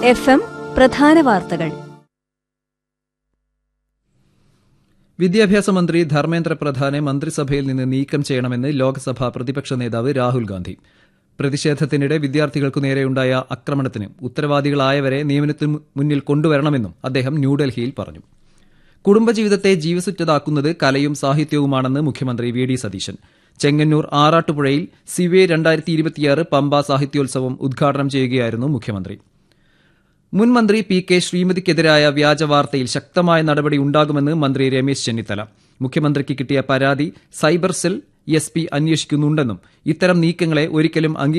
F M പ്രധാന വാർത്തകൾ വിദ്യാഭ്യാസ മന്ത്രി ധർമ്മേന്ദ്ര പ്രധാനെ മന്ത്രിസഭയിൽ നിന്ന് നീക്കം ചെയ്യണമെന്ന് ലോക്സഭാ പ്രതിപക്ഷ നേതാവ് രാഹുൽ ഗാന്ധി പ്രതിഷേധത്തിനിടെ വിദ്യാർത്ഥികൾക്കു നേരെയുണ്ടായ ആക്രമണത്തിന് ഉത്തരവാദികളായവരെ നിയമനത്തിന് മുന്നിൽ കൊണ്ടുവരണമെന്നും അദ്ദേഹം ന്യൂഡൽഹിയിൽ പറഞ്ഞു കുടുംബജീവിതത്തെ ജീവസുറ്റതാക്കുന്നത് കലയും സാഹിത്യവുമാണെന്ന് മുഖ്യമന്ത്രി വി ഡി സതീശൻ ചെങ്ങന്നൂർ ആറാട്ടുപുഴയിൽ സിവേ രണ്ടായിരത്തി ഇരുപത്തിയാറ് പമ്പ സാഹിത്യോത്സവം ഉദ്ഘാടനം ചെയ്യുകയായിരുന്നു മുഖ്യമന്ത്രി മുൻ മന്ത്രി പി കെ ശ്രീമതിക്കെതിരായ വ്യാജ വാർത്തയിൽ ശക്തമായ നടപടി ഉണ്ടാകുമെന്ന് മന്ത്രി രമേശ് ചെന്നിത്തല മുഖ്യമന്ത്രിക്ക് കിട്ടിയ പരാതി സൈബർ സെൽ എസ് പി അന്വേഷിക്കുന്നുണ്ടെന്നും ഇത്തരം നീക്കങ്ങളെ ഒരിക്കലും അംഗീകരിക്കില്ലെന്നും